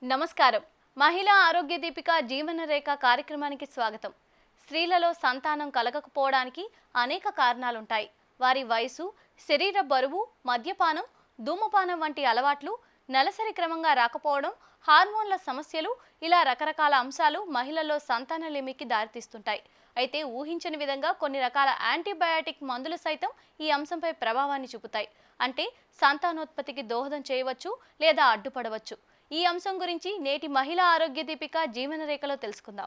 నమస్కారం మహిళా ఆరోగ్య దీపిక జీవన రేఖ కార్యక్రమానికి స్వాగతం స్త్రీలలో సంతానం కలగకపోవడానికి అనేక కారణాలుంటాయి వారి వయసు శరీర బరువు మద్యపానం ధూమపానం వంటి అలవాట్లు నెలసరి క్రమంగా రాకపోవడం హార్మోన్ల సమస్యలు ఇలా రకరకాల అంశాలు మహిళల్లో సంతానలేమికి దారితీస్తుంటాయి అయితే ఊహించని విధంగా కొన్ని రకాల యాంటీబయాటిక్ మందులు సైతం ఈ అంశంపై ప్రభావాన్ని చూపుతాయి అంటే సంతానోత్పత్తికి దోహదం చేయవచ్చు లేదా అడ్డుపడవచ్చు ఈ అంశం గురించి నేటి మహిళా ఆరోగ్య దీపిక జీవన రేఖలో తెలుసుకుందాం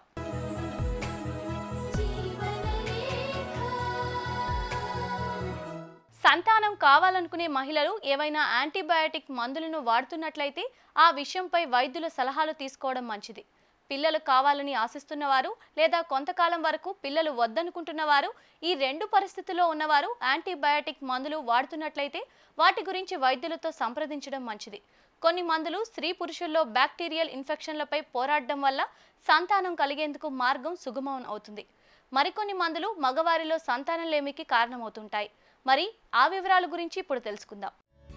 సంతానం కావాలనుకునే మహిళలు ఏవైనా యాంటీబయాటిక్ మందులను వాడుతున్నట్లయితే ఆ విషయంపై వైద్యుల సలహాలు తీసుకోవడం మంచిది పిల్లలు కావాలని ఆశిస్తున్నవారు లేదా కొంతకాలం వరకు పిల్లలు వద్దనుకుంటున్నవారు ఈ రెండు పరిస్థితుల్లో ఉన్నవారు యాంటీబయాటిక్ మందులు వాడుతున్నట్లయితే వాటి గురించి వైద్యులతో సంప్రదించడం మంచిది కొన్ని మందులు స్త్రీ పురుషుల్లో బ్యాక్టీరియల్ ఇన్ఫెక్షన్లపై పోరాడడం వల్ల సంతానం కలిగేందుకు మార్గం సుగమం అవుతుంది మరికొన్ని మందులు మగవారిలో సంతానలేమికి కారణమవుతుంటాయి మరి ఆ వివరాల గురించి ఇప్పుడు తెలుసుకుందాం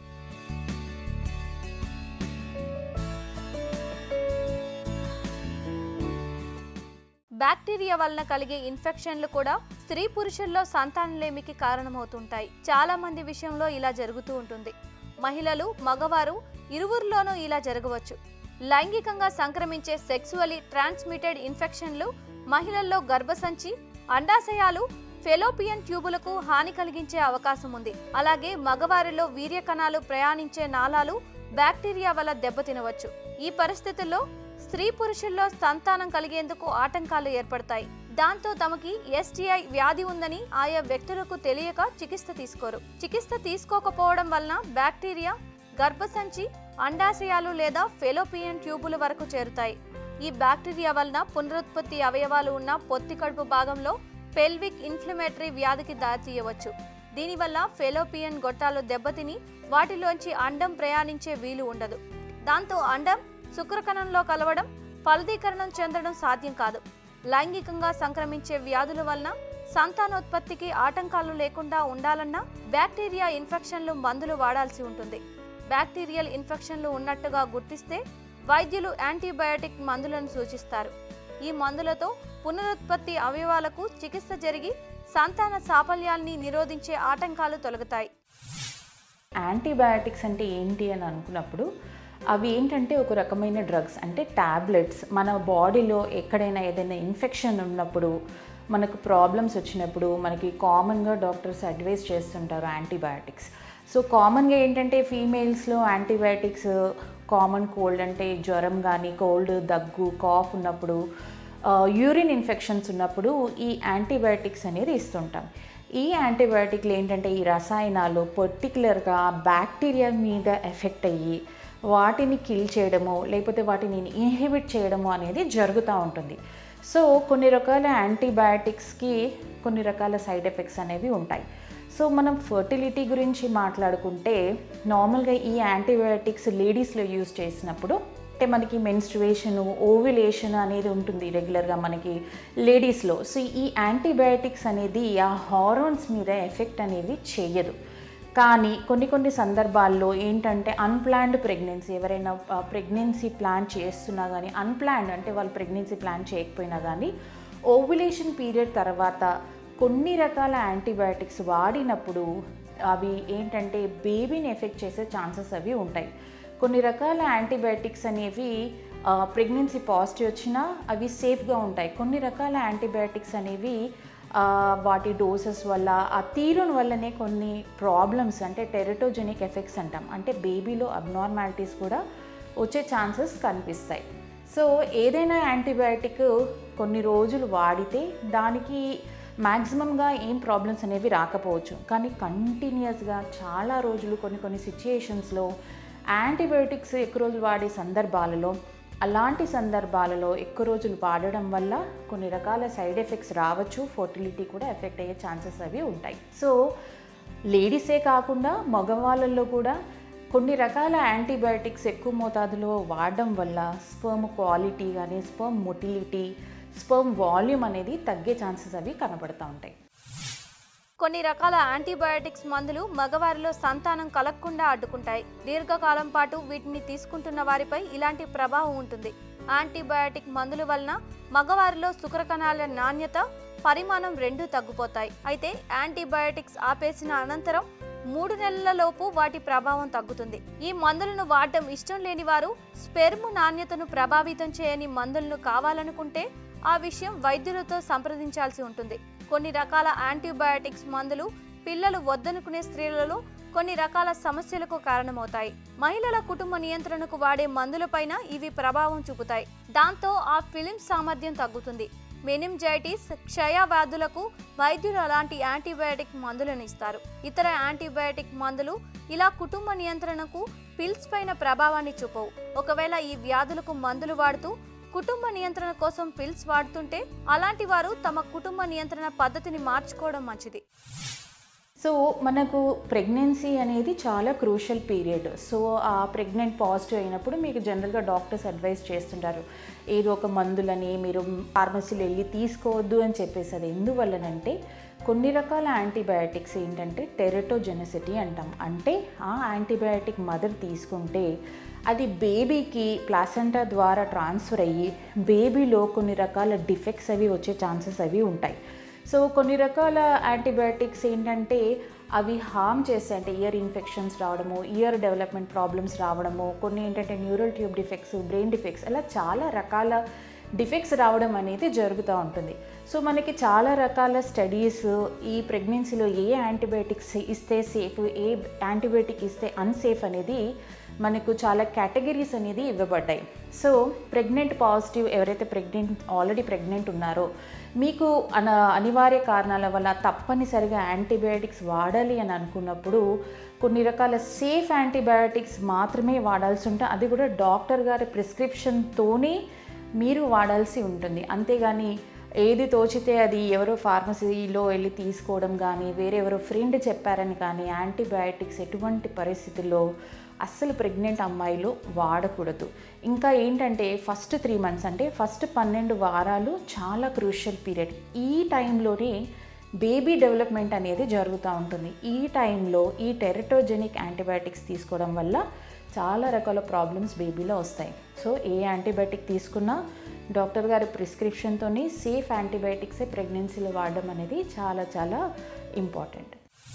బ్యాక్టీరియా వలన కలిగే ఇన్ఫెక్షన్లు కూడా స్త్రీ పురుషుల్లో సంతానలేమికి కారణమవుతుంటాయి చాలా మంది విషయంలో ఇలా జరుగుతూ ఉంటుంది మహిళలు మగవారు ఇరువురిలోనూ ఇలా జరగవచ్చు లైంగికంగా సంక్రమించే సెక్సువలీ ట్రాన్స్మిటెడ్ ఇన్ఫెక్షన్లు మహిళల్లో గర్భసంచి అండాశయాలు ఫెలోపియన్ ట్యూబులకు హాని కలిగించే అవకాశం ఉంది అలాగే మగవారిలో వీర్య కణాలు ప్రయాణించే నాళాలు బ్యాక్టీరియా వల్ల దెబ్బతినవచ్చు ఈ పరిస్థితుల్లో స్త్రీ పురుషుల్లో సంతానం కలిగేందుకు ఆటంకాలు ఏర్పడతాయి దాంతో తమకి ఎస్టీఐ వ్యాధి ఉందని ఆయా వ్యక్తులకు తెలియక చికిత్స తీసుకోరు చికిత్స తీసుకోకపోవడం వలన బ్యాక్టీరియా గర్భసంచి అండాశయాలు లేదా ఫెలోపియన్ ట్యూబుల వరకు చేరుతాయి ఈ బ్యాక్టీరియా వలన పునరుత్పత్తి అవయవాలు ఉన్న పొత్తి కడుపు భాగంలో పెల్విక్ ఇన్ఫ్లమేటరీ వ్యాధికి దారితీయవచ్చు దీనివల్ల ఫెలోపియన్ గొట్టాలు దెబ్బతిని వాటిలోంచి అండం ప్రయాణించే వీలు ఉండదు దాంతో అండం శుక్రకణంలో కలవడం ఫలదీకరణం చెందడం సాధ్యం కాదు లైంగికంగా సంక్రమించే వ్యాధుల వలన సంతానోత్పత్తికి ఆటంకాలు లేకుండా ఉండాలన్నా బ్యాక్టీరియా ఇన్ఫెక్షన్లు మందులు వాడాల్సి ఉంటుంది బ్యాక్టీరియల్ ఇన్ఫెక్షన్లు ఉన్నట్టుగా గుర్తిస్తే వైద్యులు యాంటీబయాటిక్ మందులను సూచిస్తారు ఈ మందులతో పునరుత్పత్తి అవయవాలకు చికిత్స జరిగి సంతాన సాఫల్యాల్ని నిరోధించే ఆటంకాలు తొలగుతాయి యాంటీబయాటిక్స్ అంటే ఏంటి అని అనుకున్నప్పుడు అవి ఏంటంటే ఒక రకమైన డ్రగ్స్ అంటే ట్యాబ్లెట్స్ మన బాడీలో ఎక్కడైనా ఏదైనా ఇన్ఫెక్షన్ ఉన్నప్పుడు మనకు ప్రాబ్లమ్స్ వచ్చినప్పుడు మనకి కామన్గా డాక్టర్స్ అడ్వైస్ చేస్తుంటారు యాంటీబయాటిక్స్ సో కామన్గా ఏంటంటే ఫీమేల్స్లో యాంటీబయాటిక్స్ కామన్ కోల్డ్ అంటే జ్వరం కానీ కోల్డ్ దగ్గు కాఫ్ ఉన్నప్పుడు యూరిన్ ఇన్ఫెక్షన్స్ ఉన్నప్పుడు ఈ యాంటీబయాటిక్స్ అనేది ఇస్తుంటాం ఈ యాంటీబయాటిక్లు ఏంటంటే ఈ రసాయనాలు పర్టికులర్గా బ్యాక్టీరియా మీద ఎఫెక్ట్ అయ్యి వాటిని కిల్ చేయడము లేకపోతే వాటిని ఇన్హిబిట్ చేయడము అనేది జరుగుతూ ఉంటుంది సో కొన్ని రకాల యాంటీబయాటిక్స్కి కొన్ని రకాల సైడ్ ఎఫెక్ట్స్ అనేవి ఉంటాయి సో మనం ఫర్టిలిటీ గురించి మాట్లాడుకుంటే నార్మల్గా ఈ యాంటీబయాటిక్స్ లేడీస్లో యూజ్ చేసినప్పుడు అంటే మనకి మెన్స్ట్రువేషన్ ఓవిలేషన్ అనేది ఉంటుంది రెగ్యులర్గా మనకి లేడీస్లో సో ఈ యాంటీబయాటిక్స్ అనేది ఆ హార్మోన్స్ మీద ఎఫెక్ట్ అనేది చేయదు కానీ కొన్ని కొన్ని సందర్భాల్లో ఏంటంటే అన్ప్లాన్డ్ ప్రెగ్నెన్సీ ఎవరైనా ప్రెగ్నెన్సీ ప్లాన్ చేస్తున్నా కానీ అన్ప్లాన్డ్ అంటే వాళ్ళు ప్రెగ్నెన్సీ ప్లాన్ చేయకపోయినా కానీ ఓవులేషన్ పీరియడ్ తర్వాత కొన్ని రకాల యాంటీబయాటిక్స్ వాడినప్పుడు అవి ఏంటంటే బేబీని ఎఫెక్ట్ చేసే ఛాన్సెస్ అవి ఉంటాయి కొన్ని రకాల యాంటీబయాటిక్స్ అనేవి ప్రెగ్నెన్సీ పాజిటివ్ వచ్చినా అవి సేఫ్గా ఉంటాయి కొన్ని రకాల యాంటీబయాటిక్స్ అనేవి ఆ, వాటి డోసెస్ వల్ల ఆ తీరుని వల్లనే కొన్ని ప్రాబ్లమ్స్ అంటే టెరటోజెనిక్ ఎఫెక్ట్స్ అంటాం అంటే బేబీలో అబ్నార్మాలిటీస్ కూడా వచ్చే ఛాన్సెస్ కనిపిస్తాయి సో ఏదైనా యాంటీబయాటిక్ కొన్ని రోజులు వాడితే దానికి మ్యాక్సిమంగా ఏం ప్రాబ్లమ్స్ అనేవి రాకపోవచ్చు కానీ కంటిన్యూస్గా చాలా రోజులు కొన్ని కొన్ని సిచ్యుయేషన్స్లో యాంటీబయోటిక్స్ ఎక్కువ రోజులు వాడే సందర్భాలలో అలాంటి సందర్భాలలో ఎక్కువ రోజులు వాడడం వల్ల కొన్ని రకాల సైడ్ ఎఫెక్ట్స్ రావచ్చు ఫర్టిలిటీ కూడా ఎఫెక్ట్ అయ్యే ఛాన్సెస్ అవి ఉంటాయి సో లేడీసే కాకుండా మగవాళ్ళల్లో కూడా కొన్ని రకాల యాంటీబయాటిక్స్ ఎక్కువ మోతాదులో వాడడం వల్ల స్పర్మ్ క్వాలిటీ కానీ స్పర్మ్ మొటిలిటీ స్పర్మ్ వాల్యూమ్ అనేది తగ్గే ఛాన్సెస్ అవి కనబడుతూ ఉంటాయి కొన్ని రకాల యాంటీబయాటిక్స్ మందులు మగవారిలో సంతానం కలగకుండా అడ్డుకుంటాయి దీర్ఘకాలం పాటు వీటిని తీసుకుంటున్న వారిపై ఇలాంటి ప్రభావం ఉంటుంది యాంటీబయాటిక్ మందుల వలన మగవారిలో శుక్రకణాల నాణ్యత పరిమాణం రెండూ తగ్గిపోతాయి అయితే యాంటీబయాటిక్స్ ఆపేసిన అనంతరం మూడు నెలల లోపు వాటి ప్రభావం తగ్గుతుంది ఈ మందులను వాడటం ఇష్టం లేని వారు స్పెర్మ్ నాణ్యతను ప్రభావితం చేయని మందులను కావాలనుకుంటే ఆ విషయం వైద్యులతో సంప్రదించాల్సి ఉంటుంది కొన్ని రకాల యాంటీబయాటిక్స్ మందులు పిల్లలు వద్దనుకునే స్త్రీలలో కొన్ని రకాల సమస్యలకు కారణమవుతాయి మహిళల కుటుంబ నియంత్రణకు వాడే మందులపైన ఇవి ప్రభావం చూపుతాయి దాంతో ఆ ఫిలిం సామర్థ్యం తగ్గుతుంది మెనింజైటిస్ క్షయ వ్యాధులకు వైద్యులు అలాంటి యాంటీబయాటిక్ మందులను ఇస్తారు ఇతర యాంటీబయాటిక్ మందులు ఇలా కుటుంబ నియంత్రణకు పిల్స్ పైన ప్రభావాన్ని చూపవు ఒకవేళ ఈ వ్యాధులకు మందులు వాడుతూ కుటుంబ నియంత్రణ కోసం పిల్స్ వాడుతుంటే అలాంటి వారు తమ కుటుంబ నియంత్రణ పద్ధతిని మార్చుకోవడం మంచిది సో మనకు ప్రెగ్నెన్సీ అనేది చాలా క్రూషల్ పీరియడ్ సో ఆ ప్రెగ్నెంట్ పాజిటివ్ అయినప్పుడు మీకు జనరల్గా డాక్టర్స్ అడ్వైస్ చేస్తుంటారు ఏదో ఒక మందులని మీరు ఫార్మసీలో వెళ్ళి తీసుకోవద్దు అని చెప్పేసి అది ఎందువల్లనంటే కొన్ని రకాల యాంటీబయాటిక్స్ ఏంటంటే టెరటోజెనసిటీ అంటాం అంటే ఆ యాంటీబయాటిక్ మదర్ తీసుకుంటే అది బేబీకి ప్లాసెంటా ద్వారా ట్రాన్స్ఫర్ అయ్యి బేబీలో కొన్ని రకాల డిఫెక్ట్స్ అవి వచ్చే ఛాన్సెస్ అవి ఉంటాయి సో కొన్ని రకాల యాంటీబయాటిక్స్ ఏంటంటే అవి హామ్ చేస్తాయి అంటే ఇయర్ ఇన్ఫెక్షన్స్ రావడము ఇయర్ డెవలప్మెంట్ ప్రాబ్లమ్స్ రావడము కొన్ని ఏంటంటే neural tube defects brain defects అలా చాలా రకాల డిఫెక్ట్స్ రావడం అనేది జరుగుతూ ఉంటుంది సో మనకి చాలా రకాల స్టడీస్ ఈ ప్రెగ్నెన్సీలో ఏ యాంటీబయాటిక్స్ ఇస్తే సేఫ్ ఏ యాంటీబయాటిక్ ఇస్తే అన్సేఫ్ అనేది మనకు చాలా కేటగిరీస్ అనేది ఇవ్వబడ్డాయి సో ప్రెగ్నెంట్ పాజిటివ్ ఎవరైతే ప్రెగ్నెంట్ ఆల్రెడీ ప్రెగ్నెంట్ ఉన్నారో మీకు అన అనివార్య కారణాల వల్ల తప్పనిసరిగా యాంటీబయాటిక్స్ వాడాలి అని అనుకున్నప్పుడు కొన్ని రకాల సేఫ్ యాంటీబయాటిక్స్ మాత్రమే వాడాల్సి ఉంటే అది కూడా డాక్టర్ గారి ప్రిస్క్రిప్షన్తోనే మీరు వాడాల్సి ఉంటుంది అంతేగాని ఏది తోచితే అది ఎవరో ఫార్మసీలో వెళ్ళి తీసుకోవడం కానీ వేరే ఎవరో ఫ్రెండ్ చెప్పారని కానీ యాంటీబయాటిక్స్ ఎటువంటి పరిస్థితుల్లో అస్సలు ప్రెగ్నెంట్ అమ్మాయిలు వాడకూడదు ఇంకా ఏంటంటే ఫస్ట్ త్రీ మంత్స్ అంటే ఫస్ట్ పన్నెండు వారాలు చాలా క్రూషియల్ పీరియడ్ ఈ టైంలోనే బేబీ డెవలప్మెంట్ అనేది జరుగుతూ ఉంటుంది ఈ టైంలో ఈ టెరటోజెనిక్ యాంటీబయాటిక్స్ తీసుకోవడం వల్ల చాలా రకాల ప్రాబ్లమ్స్ బేబీలో వస్తాయి సో ఏ యాంటీబయాటిక్ తీసుకున్నా డాక్టర్ గారి ప్రిస్క్రిప్షన్తోని సేఫ్ యాంటీబయాటిక్సే ప్రెగ్నెన్సీలో వాడడం అనేది చాలా చాలా ఇంపార్టెంట్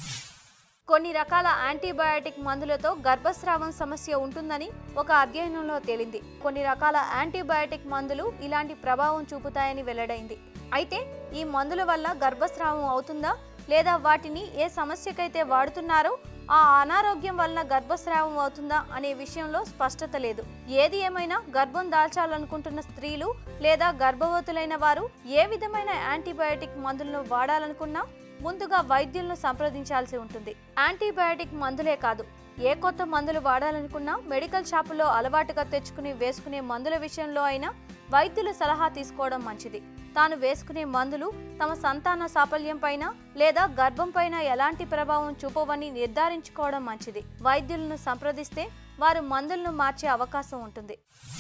కొన్ని రకాల యాంటీబయాటిక్ మందులతో గర్భస్రావం సమస్య ఉంటుందని ఒక అధ్యయనంలో తేలింది కొన్ని రకాల యాంటీబయాటిక్ మందులు ఇలాంటి ప్రభావం చూపుతాయని వెల్లడైంది అయితే ఈ మందుల వల్ల గర్భస్రావం అవుతుందా లేదా వాటిని ఏ సమస్యకైతే వాడుతున్నారో ఆ అనారోగ్యం వలన గర్భస్రావం అవుతుందా అనే విషయంలో స్పష్టత లేదు ఏది ఏమైనా గర్భం దాల్చాలనుకుంటున్న స్త్రీలు లేదా గర్భవతులైన వారు ఏ విధమైన యాంటీబయాటిక్ మందులను వాడాలనుకున్నా ముందుగా వైద్యులను సంప్రదించాల్సి ఉంటుంది యాంటీబయాటిక్ మందులే కాదు ఏ కొత్త మందులు వాడాలనుకున్నా మెడికల్ షాపులో అలవాటుగా తెచ్చుకుని వేసుకునే మందుల విషయంలో అయినా వైద్యుల సలహా తీసుకోవడం మంచిది తాను వేసుకునే మందులు తమ సంతాన సాఫల్యం పైన లేదా గర్భం పైన ఎలాంటి ప్రభావం చూపవని నిర్ధారించుకోవడం మంచిది వైద్యులను సంప్రదిస్తే వారు మందులను మార్చే అవకాశం ఉంటుంది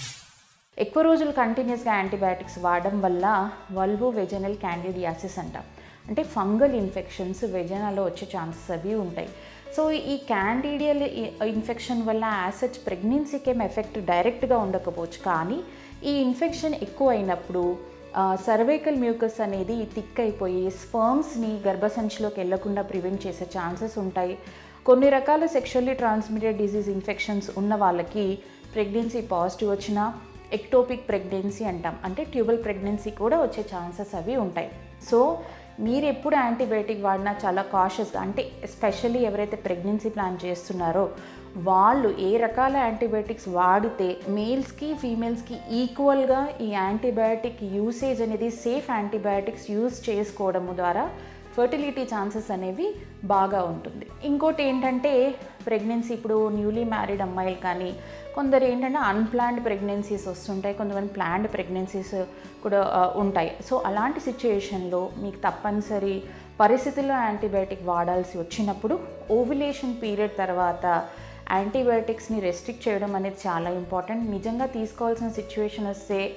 ఎక్కువ రోజులు కంటిన్యూస్గా యాంటీబయాటిక్స్ వాడడం వల్ల వల్వో వెజనల్ క్యాండిడియాసిస్ అంటాం అంటే ఫంగల్ ఇన్ఫెక్షన్స్ వెజనాలో వచ్చే ఛాన్సెస్ అవి ఉంటాయి సో ఈ క్యాండిడియల్ ఇన్ఫెక్షన్ వల్ల యాసెచ్ ప్రెగ్నెన్సీకి ఏం ఎఫెక్ట్ డైరెక్ట్గా ఉండకపోవచ్చు కానీ ఈ ఇన్ఫెక్షన్ ఎక్కువ అయినప్పుడు సర్వైకల్ మ్యూకస్ అనేది థిక్ అయిపోయి స్పర్మ్స్ని గర్భసంచిలోకి వెళ్లకుండా ప్రివెంట్ చేసే ఛాన్సెస్ ఉంటాయి కొన్ని రకాల సెక్షువల్లీ ట్రాన్స్మిటెడ్ డిసీజ్ ఇన్ఫెక్షన్స్ ఉన్న వాళ్ళకి ప్రెగ్నెన్సీ పాజిటివ్ వచ్చినా ఎక్టోపిక్ ప్రెగ్నెన్సీ అంటాం అంటే ట్యూబల్ ప్రెగ్నెన్సీ కూడా వచ్చే ఛాన్సెస్ అవి ఉంటాయి సో మీరు ఎప్పుడు యాంటీబయాటిక్ వాడినా చాలా కాషియస్గా అంటే ఎస్పెషల్లీ ఎవరైతే ప్రెగ్నెన్సీ ప్లాన్ చేస్తున్నారో వాళ్ళు ఏ రకాల యాంటీబయాటిక్స్ వాడితే మేల్స్కి ఫీమేల్స్కి ఈక్వల్గా ఈ యాంటీబయాటిక్ యూసేజ్ అనేది సేఫ్ యాంటీబయాటిక్స్ యూస్ చేసుకోవడము ద్వారా ఫర్టిలిటీ ఛాన్సెస్ అనేవి బాగా ఉంటుంది ఇంకోటి ఏంటంటే ప్రెగ్నెన్సీ ఇప్పుడు న్యూలీ మ్యారీడ్ అమ్మాయిలు కానీ కొందరు ఏంటంటే అన్ప్లాన్డ్ ప్రెగ్నెన్సీస్ వస్తుంటాయి కొంతమంది ప్లాన్డ్ ప్రెగ్నెన్సీస్ కూడా ఆ, ఉంటాయి సో అలాంటి సిచ్యుయేషన్లో మీకు తప్పనిసరి పరిస్థితుల్లో యాంటీబయాటిక్ వాడాల్సి వచ్చినప్పుడు ఓవులేషన్ పీరియడ్ తర్వాత యాంటీబయాటిక్స్ని రెస్ట్రిక్ట్ చేయడం అనేది చాలా ఇంపార్టెంట్ నిజంగా తీసుకోవాల్సిన సిచ్యువేషన్ వస్తే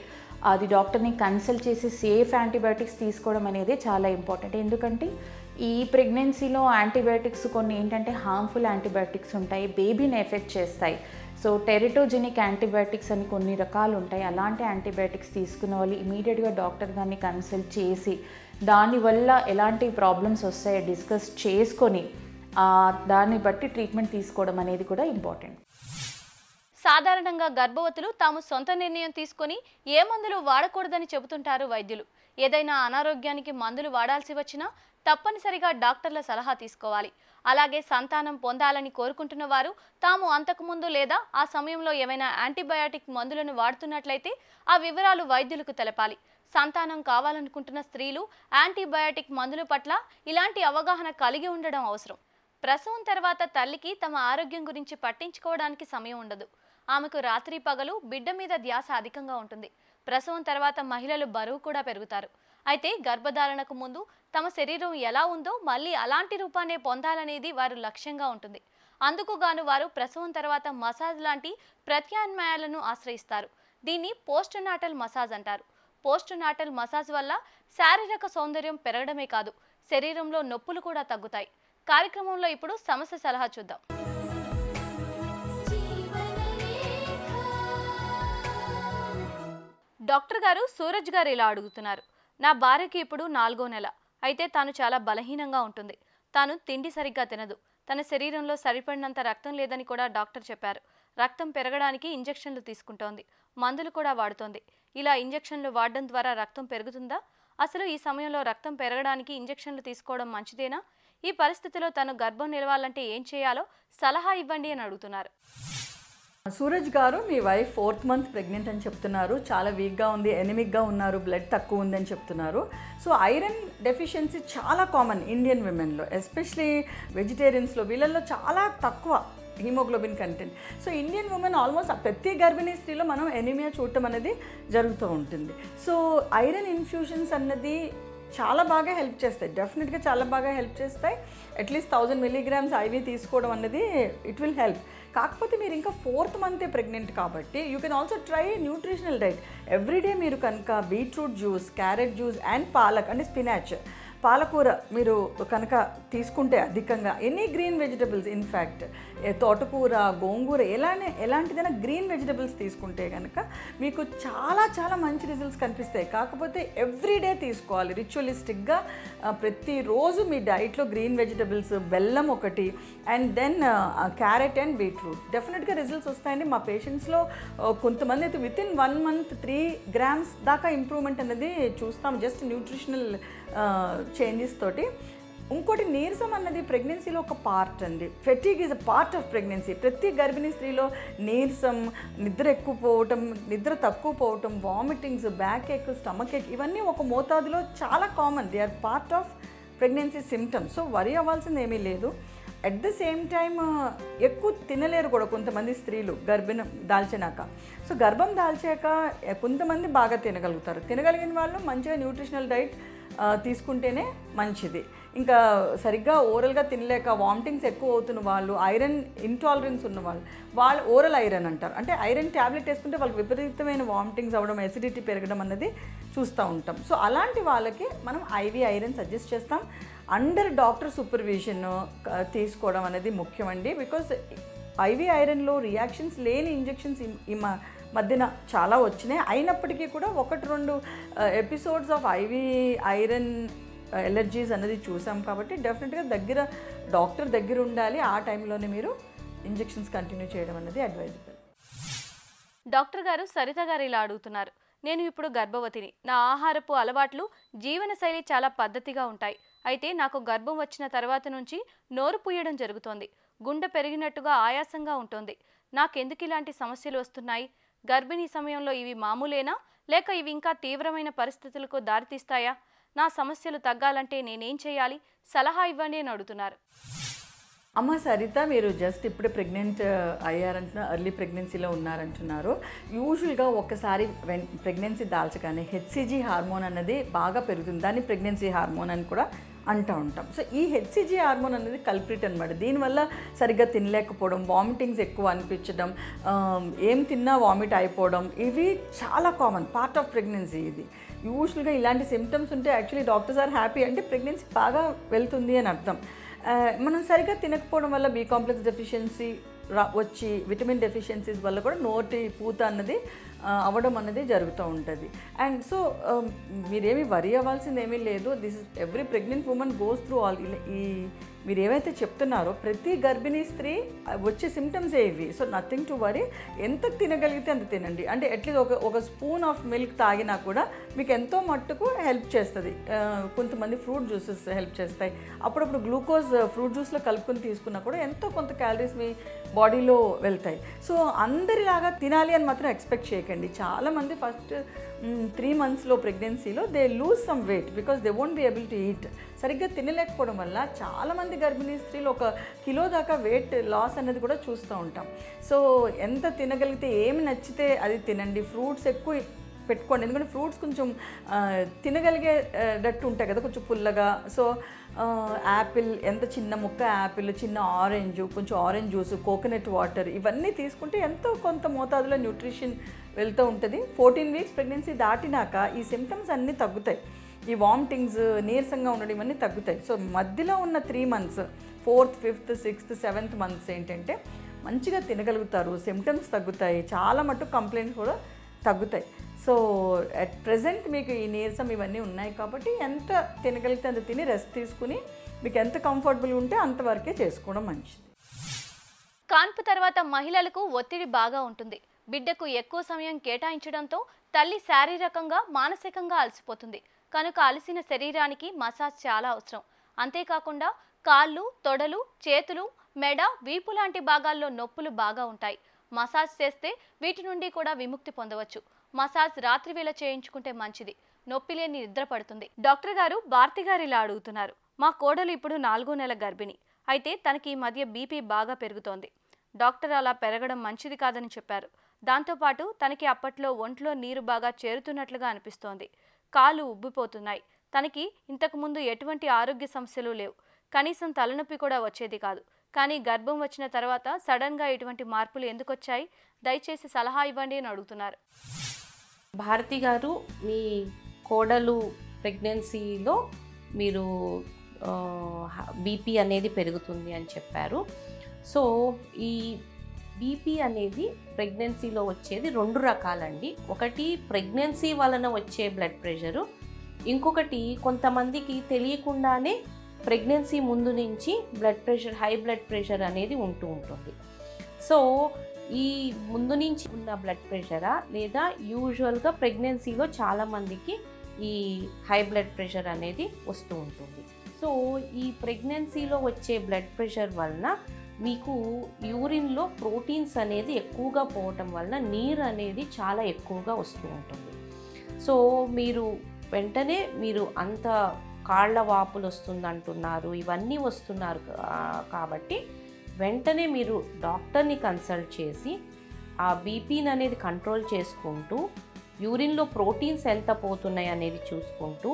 అది డాక్టర్ని కన్సల్ట్ చేసి సేఫ్ యాంటీబయాటిక్స్ తీసుకోవడం అనేది చాలా ఇంపార్టెంట్ ఎందుకంటే ఈ ప్రెగ్నెన్సీలో యాంటీబయాటిక్స్ కొన్ని ఏంటంటే హార్మ్ఫుల్ యాంటీబయాటిక్స్ ఉంటాయి బేబీని ఎఫెక్ట్ చేస్తాయి సో టెరిటోజెనిక్ యాంటీబయాటిక్స్ అని కొన్ని రకాలు ఉంటాయి అలాంటి యాంటీబయాటిక్స్ తీసుకున్న వాళ్ళు ఇమీడియట్గా డాక్టర్ గారిని కన్సల్ట్ చేసి దానివల్ల ఎలాంటి ప్రాబ్లమ్స్ వస్తాయో డిస్కస్ చేసుకొని ఆ, దాన్ని బట్టి ట్రీట్మెంట్ తీసుకోవడం అనేది కూడా ఇంపార్టెంట్ సాధారణంగా గర్భవతులు తాము సొంత నిర్ణయం తీసుకొని ఏ మందులు వాడకూడదని చెబుతుంటారు వైద్యులు ఏదైనా అనారోగ్యానికి మందులు వాడాల్సి వచ్చినా తప్పనిసరిగా డాక్టర్ల సలహా తీసుకోవాలి అలాగే సంతానం పొందాలని కోరుకుంటున్న వారు తాము అంతకుముందు లేదా ఆ సమయంలో ఏమైనా యాంటీబయాటిక్ మందులను వాడుతున్నట్లయితే ఆ వివరాలు వైద్యులకు తెలపాలి సంతానం కావాలనుకుంటున్న స్త్రీలు యాంటీబయాటిక్ మందుల పట్ల ఇలాంటి అవగాహన కలిగి ఉండడం అవసరం ప్రసవం తర్వాత తల్లికి తమ ఆరోగ్యం గురించి పట్టించుకోవడానికి సమయం ఉండదు ఆమెకు రాత్రి పగలు బిడ్డ మీద ధ్యాస అధికంగా ఉంటుంది ప్రసవం తర్వాత మహిళలు బరువు కూడా పెరుగుతారు అయితే గర్భధారణకు ముందు తమ శరీరం ఎలా ఉందో మళ్ళీ అలాంటి రూపాన్నే పొందాలనేది వారు లక్ష్యంగా ఉంటుంది అందుకు గాను వారు ప్రసవం తర్వాత మసాజ్ లాంటి ప్రత్యామ్నాయాలను ఆశ్రయిస్తారు దీన్ని పోస్ట్ నాటల్ మసాజ్ అంటారు పోస్ట్ నాటల్ మసాజ్ వల్ల శారీరక సౌందర్యం పెరగడమే కాదు శరీరంలో నొప్పులు కూడా తగ్గుతాయి కార్యక్రమంలో ఇప్పుడు సమస్య సలహా చూద్దాం డాక్టర్ గారు సూరజ్ గారు ఇలా అడుగుతున్నారు నా భార్యకి ఇప్పుడు నాలుగో నెల అయితే తాను చాలా బలహీనంగా ఉంటుంది తాను తిండి సరిగ్గా తినదు తన శరీరంలో సరిపడినంత రక్తం లేదని కూడా డాక్టర్ చెప్పారు రక్తం పెరగడానికి ఇంజెక్షన్లు తీసుకుంటోంది మందులు కూడా వాడుతోంది ఇలా ఇంజెక్షన్లు వాడడం ద్వారా రక్తం పెరుగుతుందా అసలు ఈ సమయంలో రక్తం పెరగడానికి ఇంజెక్షన్లు తీసుకోవడం మంచిదేనా ఈ పరిస్థితిలో తను గర్భం నిలవాలంటే ఏం చేయాలో సలహా ఇవ్వండి అని అడుగుతున్నారు సూరజ్ గారు మీ వైఫ్ ఫోర్త్ మంత్ ప్రెగ్నెంట్ అని చెప్తున్నారు చాలా వీక్గా ఉంది ఎనిమిక్గా ఉన్నారు బ్లడ్ తక్కువ ఉందని చెప్తున్నారు సో ఐరన్ డెఫిషియన్సీ చాలా కామన్ ఇండియన్ విమెన్లో ఎస్పెషలీ వెజిటేరియన్స్లో వీళ్ళల్లో చాలా తక్కువ haemoglobin content so Indian women almost ప్రతి గర్భిణీ స్త్రీలో మనం ఎనిమియా చూడటం అనేది జరుగుతూ ఉంటుంది సో ఐరన్ ఇన్ఫ్యూషన్స్ అన్నది చాలా బాగా హెల్ప్ చేస్తాయి డెఫినెట్గా చాలా బాగా హెల్ప్ చేస్తాయి అట్లీస్ట్ థౌజండ్ మిల్లీగ్రామ్స్ ఐవి తీసుకోవడం అన్నది ఇట్ విల్ హెల్ప్ కాకపోతే మీరు ఇంకా ఫోర్త్ మంతే ప్రెగ్నెంట్ కాబట్టి you can also try nutritional diet everyday మీరు కనుక beetroot juice carrot juice and palak అంటే స్పినాచ్ పాలకూర మీరు కనుక తీసుకుంటే అధికంగా ఎనీ గ్రీన్ వెజిటబుల్స్ ఇన్ఫ్యాక్ట్ తోటకూర గోంగూర ఎలానే ఎలాంటిదైనా గ్రీన్ వెజిటబుల్స్ తీసుకుంటే కనుక మీకు చాలా చాలా మంచి రిజల్ట్స్ కనిపిస్తాయి కాకపోతే ఎవ్రీడే తీసుకోవాలి రిచువలిస్టిక్గా ప్రతిరోజు మీ డైట్లో గ్రీన్ వెజిటబుల్స్ బెల్లం ఒకటి and then carrot and beetroot డెఫినెట్గా రిజల్ట్స్ వస్తాయండి మా పేషెంట్స్లో కొంతమంది అయితే with in one month three grams దాకా ఇంప్రూవ్మెంట్ అనేది చూస్తాం జస్ట్ న్యూట్రిషనల్ చేంజెస్ తోటి ఇంకోటి నీరసం అన్నది ప్రెగ్నెన్సీలో ఒక పార్ట్ అండి fatigue is a part of pregnancy ప్రతి గర్భిణీ స్త్రీలో నీరసం నిద్ర ఎక్కువ పోవటం నిద్ర తక్కువ పోవటం వామిటింగ్స్ బ్యాక్ ఎక్ స్టమక్ ఎక్ ఇవన్నీ ఒక మోతాదులో చాలా common they are part of pregnancy symptoms so worry అవ్వాల్సింది ఏమీ లేదు అట్ ద సేమ్ టైమ్ ఎక్కువ తినలేరు కూడా కొంతమంది స్త్రీలు గర్భిణం దాల్చినాక సో గర్భం దాల్చాక ఎ- కొంతమంది బాగా తినగలుగుతారు తినగలిగిన వాళ్ళు మంచిగా న్యూట్రిషనల్ డైట్ ఆ, తీసుకుంటేనే మంచిది ఇంకా సరిగ్గా ఓరల్గా తినలేక వామిటింగ్స్ ఎక్కువ అవుతున్న వాళ్ళు ఐరన్ ఇంటాలరెన్స్ ఉన్న వాళ్ళు వాళ్ళు ఓరల్ ఐరన్ అంటారు అంటే ఐరన్ ట్యాబ్లెట్ వేసుకుంటే వాళ్ళకి విపరీతమైన వామిటింగ్స్ అవ్వడం ఎసిడిటీ పెరగడం అన్నది చూస్తూ ఉంటాం సో అలాంటి వాళ్ళకి మనం ఐవి ఐరన్ సజెస్ట్ చేస్తాం అండర్ డాక్టర్ సూపర్విజన్ తీసుకోవడం అనేది ముఖ్యమండి బికాస్ ఐవి ఐరన్లో రియాక్షన్స్ లేని ఇంజెక్షన్స్ ఈ మ- మధ్యన చాలా వచ్చినాయి అయినప్పటికీ కూడా ఒకటి రెండు episodes of IV iron allergies అనేది చూసాం కాబట్టి డెఫినెట్గా దగ్గర డాక్టర్ దగ్గర ఉండాలి ఆ టైంలోనే మీరు ఇంజెక్షన్స్ కంటిన్యూ చేయడం అనేది అడ్వైజబుల్ డాక్టర్ గారు సరిత గారు ఇలా అడుగుతున్నారు నేను ఇప్పుడు గర్భవతిని నా ఆహారపు అలవాట్లు జీవనశైలి చాలా పద్ధతిగా ఉంటాయి అయితే నాకు గర్భం వచ్చిన తర్వాత నుంచి నోరు పూయడం జరుగుతోంది గుండె పెరిగినట్టుగా ఆయాసంగా ఉంటుంది నాకెందుకు ఇలాంటి సమస్యలు వస్తున్నాయి గర్భిణీ సమయంలో ఇవి మామూలేనా లేక ఇవి ఇంకా తీవ్రమైన పరిస్థితులకు దారితీస్తాయా నా సమస్యలు తగ్గాలంటే నేనేం చేయాలి సలహా ఇవ్వండి అని అడుగుతున్నారు అమ్మ సరిత మీరు జస్ట్ ఇప్పుడే ప్రెగ్నెంట్ అయ్యారంటున్నారు ఎర్లీ ప్రెగ్నెన్సీలో ఉన్నారంటున్నారు యూజువల్గా ఒక్కసారి వెన్ ప్రెగ్నెన్సీ దాల్చగానే హెచ్సిజీ హార్మోన్ అన్నది బాగా పెరుగుతుంది దాన్ని ప్రెగ్నెన్సీ హార్మోన్ అని కూడా అంటూ ఉంటాం సో ఈ హెచ్సిజీ హార్మోన్ అనేది కల్ప్రిట్ అనమాట దీనివల్ల సరిగ్గా తినలేకపోవడం వామిటింగ్స్ ఎక్కువ అనిపించడం ఆమ్, ఏం తిన్నా వామిట్ అయిపోవడం ఇవి చాలా కామన్ పార్ట్ ఆఫ్ ప్రెగ్నెన్సీ ఇది యూజువల్గా ఇలాంటి సిమ్టమ్స్ ఉంటే యాక్చువల్లీ డాక్టర్స్ ఆర్ హ్యాపీ అంటే ప్రెగ్నెన్సీ బాగా వెళ్తుంది అని అర్థం ఆ, మనం సరిగ్గా తినకపోవడం వల్ల బీ కాంప్లెక్స్ డెఫిషియన్సీ రా వచ్చి విటమిన్ డెఫిషియన్సీస్ వల్ల కూడా నోటి పూత అన్నది ఆ, అవ్వడం అన్నది జరుగుతూ ఉంటుంది అండ్ సో మీరేమి వరి అవ్వాల్సింది ఏమీ లేదు this is every pregnant women goes through all ఈ మీరు ఏవైతే చెప్తున్నారో ప్రతి గర్భిణీ స్త్రీ ఆ, వచ్చే సిమ్టమ్సే ఇవి సో నథింగ్ టు వరీ ఎంత తినగలిగితే అంత తినండి అంటే అట్లీస్ట్ ఒక ఒక స్పూన్ ఆఫ్ మిల్క్ తాగినా కూడా మీకు ఎంతో మట్టుకు హెల్ప్ చేస్తుంది ఆ, కొంతమంది ఫ్రూట్ జ్యూసెస్ హెల్ప్ చేస్తాయి అప్పుడప్పుడు గ్లూకోజ్ ఫ్రూట్ జ్యూస్లో కలుపుకొని తీసుకున్నా కూడా ఎంతో కొంత క్యాలరీస్ మీ బాడీలో వెళ్తాయి సో అందరిలాగా తినాలి అని మాత్రం ఎక్స్పెక్ట్ చేయకండి చాలామంది ఫస్ట్ త్రీ మంత్స్లో ప్రెగ్నెన్సీలో they lose some weight because they won't be able to eat సరిగ్గా తినలేకపోవడం వల్ల చాలామంది గర్భిణీ స్త్రీలు ఒక కిలో దాకా వెయిట్ లాస్ అనేది కూడా చూస్తూ ఉంటాం సో ఎంత తినగలిగితే ఏమి నచ్చితే అది తినండి ఫ్రూట్స్ ఎక్కువ పెట్టుకోండి ఎందుకంటే ఫ్రూట్స్ కొంచెం ఆ, తినగలిగేటట్టు ఉంటాయి కదా కొంచెం పుల్లగా సో యాపిల్ ఎంత చిన్న ముక్క యాపిల్ చిన్న ఆరెంజ్ కొంచెం ఆరెంజ్ జ్యూస్ కోకోనట్ వాటర్ ఇవన్నీ తీసుకుంటే ఎంతో కొంత మోతాదులో న్యూట్రిషన్ వెళ్తూ ఉంటుంది ఫోర్టీన్ వీక్స్ ప్రెగ్నెన్సీ దాటినాక ఈ సిమ్టమ్స్ అన్నీ తగ్గుతాయి ఈ వామిటింగ్స్ నీరసంగా ఉండడం ఇవన్నీ తగ్గుతాయి సో మధ్యలో ఉన్న three months fourth fifth sixth seventh months ఏంటంటే మంచిగా తినగలుగుతారు సిమ్టమ్స్ తగ్గుతాయి చాలా మటుకు కంప్లైంట్స్ కూడా తగ్గుతాయి సో అట్ ప్రజెంట్ మీకు ఈ నీరసం ఇవన్నీ ఉన్నాయి కాబట్టి ఎంత తినగలిగితే అంత తిని రెస్ట్ తీసుకుని మీకు ఎంత కంఫర్టబుల్ ఉంటే అంతవరకే చేసుకోవడం మంచిది కాన్పు తర్వాత మహిళలకు ఒత్తిడి బాగా ఉంటుంది బిడ్డకు ఎక్కువ సమయం కేటాయించడంతో తల్లి శారీరకంగా మానసికంగా అలసిపోతుంది కనుక అలసిన శరీరానికి మసాజ్ చాలా అవసరం అంతేకాకుండా కాళ్ళు తొడలు చేతులు మెడ వీపు లాంటి భాగాల్లో నొప్పులు బాగా ఉంటాయి మసాజ్ చేస్తే వీటి నుండి కూడా విముక్తి పొందవచ్చు మసాజ్ రాత్రి వేళ చేయించుకుంటే మంచిది నొప్పి లేని నిద్ర పడుతుంది డాక్టర్ గారు భారతి గారు ఇలా అడుగుతున్నారు మా కోడలు ఇప్పుడు నాలుగో నెల గర్భిణి అయితే తనకి ఈ మధ్య బీపీ బాగా పెరుగుతోంది డాక్టర్ అలా పెరగడం మంచిది కాదని చెప్పారు దాంతోపాటు తనకి అప్పట్లో ఒంట్లో నీరు బాగా చేరుతున్నట్లుగా అనిపిస్తోంది కాళ్ళు ఉబ్బిపోతున్నాయి తనకి ఇంతకుముందు ఎటువంటి ఆరోగ్య సమస్యలు లేవు కనీసం తలనొప్పి కూడా వచ్చేది కాదు కానీ గర్భం వచ్చిన తర్వాత సడన్గా ఇటువంటి మార్పులు ఎందుకు వచ్చాయి దయచేసి సలహా ఇవ్వండి అని అడుగుతున్నారు భారతి గారు మీ కోడలు ప్రెగ్నెన్సీలో మీరు బీపీ అనేది పెరుగుతుంది అని చెప్పారు సో ఈ బీపీ అనేది ప్రెగ్నెన్సీలో వచ్చేది రెండు రకాలండి ఒకటి ప్రెగ్నెన్సీ వలన వచ్చే బ్లడ్ ప్రెషరు ఇంకొకటి కొంతమందికి తెలియకుండానే ప్రెగ్నెన్సీ ముందు నుంచి blood pressure high blood pressure అనేది ఉంటూ ఉంటుంది సో ఈ ముందు నుంచి ఉన్న బ్లడ్ ప్రెషరా లేదా యూజువల్గా ప్రెగ్నెన్సీలో చాలామందికి ఈ హై బ్లడ్ ప్రెషర్ అనేది వస్తూ ఉంటుంది సో ఈ ప్రెగ్నెన్సీలో వచ్చే బ్లడ్ ప్రెషర్ వలన మీకు యూరిన్లో ప్రోటీన్స్ అనేది ఎక్కువగా పోవటం వలన నీరు అనేది చాలా ఎక్కువగా వస్తూ ఉంటుంది సో మీరు వెంటనే మీరు అంత కాళ్ళ వాపులు వస్తుంది అంటున్నారు ఇవన్నీ వస్తున్నారు కా- కాబట్టి వెంటనే మీరు డాక్టర్ని కన్సల్ట్ చేసి ఆ బీపీని అనేది కంట్రోల్ చేసుకుంటూ యూరిన్లో ప్రోటీన్స్ ఎంత పోతున్నాయి అనేది చూసుకుంటూ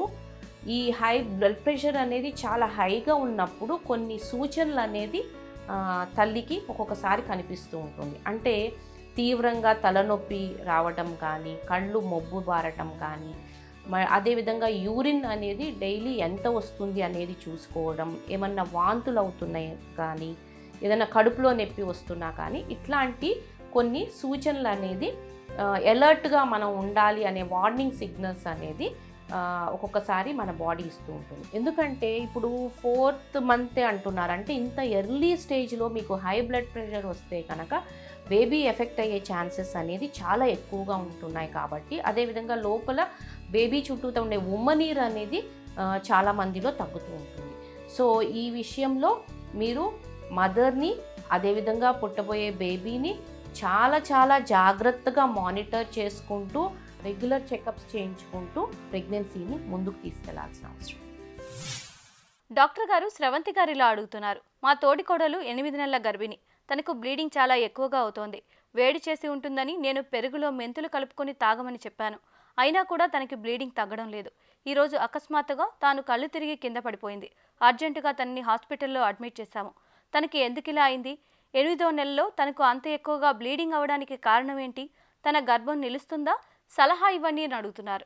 ఈ హై బ్లడ్ ప్రెషర్ అనేది చాలా హైగా ఉన్నప్పుడు కొన్ని సూచనలు అనేది ఆ, తల్లికి ఒక్కొక్కసారి కనిపిస్తూ ఉంటుంది అంటే తీవ్రంగా తలనొప్పి రావటం కానీ కళ్ళు మొబ్బు బారటం కానీ మ అదేవిధంగా యూరిన్ అనేది డైలీ ఎంత వస్తుంది అనేది చూసుకోవడం ఏమన్నా వాంతులు అవుతున్నాయి కానీ ఏదైనా కడుపులో నొప్పి వస్తున్నా కానీ ఇట్లాంటి కొన్ని సూచనలు అనేది ఎలర్ట్గా మనం ఉండాలి అనే వార్నింగ్ సిగ్నల్స్ అనేది ఆ, ఒక్కొక్కసారి మన బాడీ ఇస్తూ ఉంటుంది ఎందుకంటే ఇప్పుడు ఫోర్త్ మంతే అంటున్నారు అంటే ఇంత ఎర్లీ స్టేజ్లో మీకు హై బ్లడ్ ప్రెషర్ వస్తే కనుక బేబీ ఎఫెక్ట్ అయ్యే ఛాన్సెస్ అనేది చాలా ఎక్కువగా ఉంటున్నాయి కాబట్టి అదేవిధంగా లోపల బేబీ చుట్టూతో ఉండే ఉమ్మనీరు అనేది ఆ, చాలా మందిలో తగ్గుతూ ఉంటుంది సో ఈ విషయంలో మీరు మదర్ని అదేవిధంగా పుట్టబోయే బేబీని చాలా చాలా జాగ్రత్తగా మానిటర్ చేసుకుంటూ రెగ్యులర్ చెకప్స్ చేయించుకుంటూ ప్రెగ్నెన్సీని ముందుకు తీసుకెళ్లాల్సిన అవసరం డాక్టర్ గారు స్రవంతి గారు ఇలా అడుగుతున్నారు మా తోడికోడలు ఎనిమిది నెలల గర్భిణి తనకు బ్లీడింగ్ చాలా ఎక్కువగా అవుతోంది వేడి చేసి ఉంటుందని నేను పెరుగులో మెంతులు కలుపుకొని తాగమని చెప్పాను అయినా కూడా తనకి బ్లీడింగ్ తగ్గడం లేదు ఈరోజు అకస్మాత్తుగా తాను కళ్ళు తిరిగి కింద పడిపోయింది అర్జెంటుగా తనని హాస్పిటల్లో అడ్మిట్ చేశాము తనకి ఎందుకు ఇలా అయింది ఎనిమిదో నెలలో తనకు అంత ఎక్కువగా బ్లీడింగ్ అవడానికి కారణం ఏంటి తన గర్భం నిలుస్తుందా సలహా ఇవ్వండి అని అడుగుతున్నారు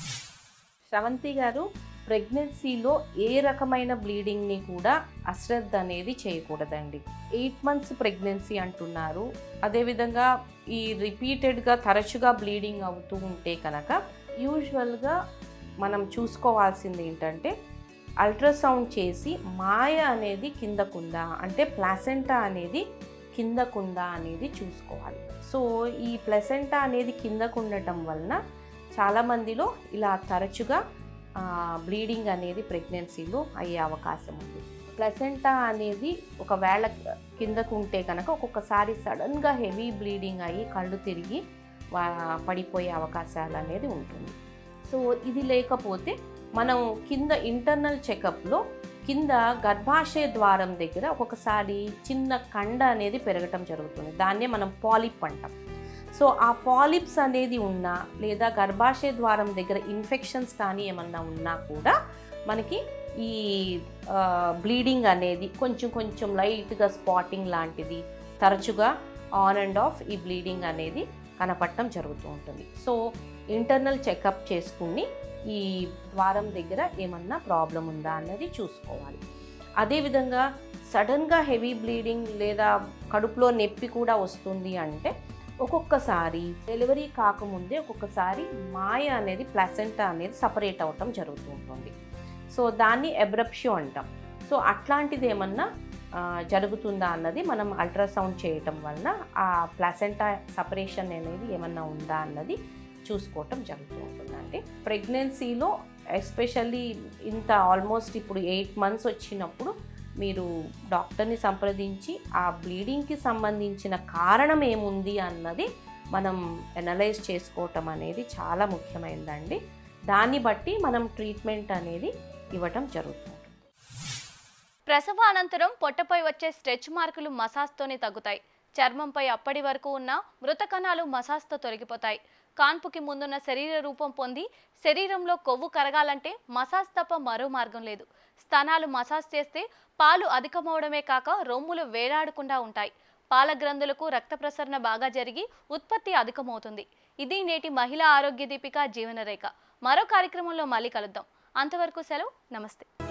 శ్రవంతి గారు ప్రెగ్నెన్సీలో ఏ రకమైన బ్లీడింగ్ని కూడా అశ్రద్ధ అనేది చేయకూడదండి ఎయిట్ మంత్స్ ప్రెగ్నెన్సీ అంటున్నారు అదేవిధంగా ఈ రిపీటెడ్గా తరచుగా బ్లీడింగ్ అవుతూ ఉంటే కనుక యూజువల్గా మనం చూసుకోవాల్సింది ఏంటంటే అల్ట్రాసౌండ్ చేసి మాయ అనేది కిందకుందా అంటే ప్లాసెంటా అనేది కిందకుందా అనేది చూసుకోవాలి సో ఈ ప్లసెంటా అనేది కిందకు ఉండటం వలన చాలామందిలో ఇలా తరచుగా బ్లీడింగ్ అనేది ప్రెగ్నెన్సీలో అయ్యే అవకాశం ఉంది ప్లసెంటా అనేది ఒకవేళ కిందకు ఉంటే కనుక ఒక్కొక్కసారి సడన్గా హెవీ బ్లీడింగ్ అయ్యి కళ్ళు తిరిగి వా- పడిపోయే అవకాశాలు అనేది ఉంటుంది సో ఇది లేకపోతే మనం కింద ఇంటర్నల్ చెకప్లో కింద గర్భాశయ ద్వారం దగ్గర ఒక్కొక్కసారి చిన్న కండ అనేది పెరగటం జరుగుతుంది దాన్నే మనం పాలిప్ అంటాం సో ఆ పాలిప్స్ అనేది ఉన్నా లేదా గర్భాశయ ద్వారం దగ్గర ఇన్ఫెక్షన్స్ కానీ ఏమన్నా ఉన్నా కూడా మనకి ఈ బ్లీడింగ్ అనేది కొంచెం కొంచెం లైట్గా స్పాటింగ్ లాంటిది తరచుగా ఆన్ అండ్ ఆఫ్ ఈ బ్లీడింగ్ అనేది కనపడటం జరుగుతూ ఉంటుంది సో ఇంటర్నల్ చెకప్ చేసుకుని ఈ ద్వారం దగ్గర ఏమన్నా ప్రాబ్లం ఉందా అన్నది చూసుకోవాలి అదేవిధంగా సడన్గా హెవీ బ్లీడింగ్ లేదా కడుపులో నొప్పి కూడా వస్తుంది అంటే ఒక్కొక్కసారి డెలివరీ కాకముందే ఒక్కొక్కసారి మాయ అనేది ప్లసెంటా అనేది సపరేట్ అవటం జరుగుతూ ఉంటుంది సో దాన్ని ఎబ్రప్షియో అంటాం సో అట్లాంటిది ఏమన్నా ఆ, జరుగుతుందా అన్నది మనం అల్ట్రాసౌండ్ చేయటం వలన ఆ ప్లాసెంటా సపరేషన్ అనేది ఏమన్నా ఉందా అన్నది చూసుకోవటం జరుగుతూ ఉంటుందండి ప్రెగ్నెన్సీలో ఎస్పెషల్లీ ఇంత ఆల్మోస్ట్ ఇప్పుడు ఎయిట్ మంత్స్ వచ్చినప్పుడు మీరు డాక్టర్ని సంప్రదించి ఆ బ్లీడింగ్కి సంబంధించిన కారణం ఏముంది అన్నది మనం ఎనలైజ్ చేసుకోవటం అనేది చాలా ముఖ్యమైనదండి దాన్ని బట్టి మనం ట్రీట్మెంట్ అనేది ఇవ్వటం జరుగుతుంది ప్రసవ అనంతరం పొట్టపై వచ్చే స్ట్రెచ్ మార్కులు మసాజ్తోనే తగ్గుతాయి చర్మంపై అప్పటి వరకు ఉన్న మృత కణాలు మసాజ్తో తొలగిపోతాయి కాన్పుకి ముందున్న శరీర రూపం పొంది శరీరంలో కొవ్వు కరగాలంటే మసాజ్ తప్ప మరో మార్గం లేదు స్తనాలు మసాజ్ చేస్తే పాలు అధికమవడమే కాక రొమ్ములు వేలాడకుండా ఉంటాయి పాల గ్రంథులకు రక్త ప్రసరణ బాగా జరిగి ఉత్పత్తి అధికమవుతుంది ఇది నేటి మహిళా ఆరోగ్య దీపిక జీవనరేఖ మరో కార్యక్రమంలో మళ్ళీ కలుద్దాం అంతవరకు సెలవు నమస్తే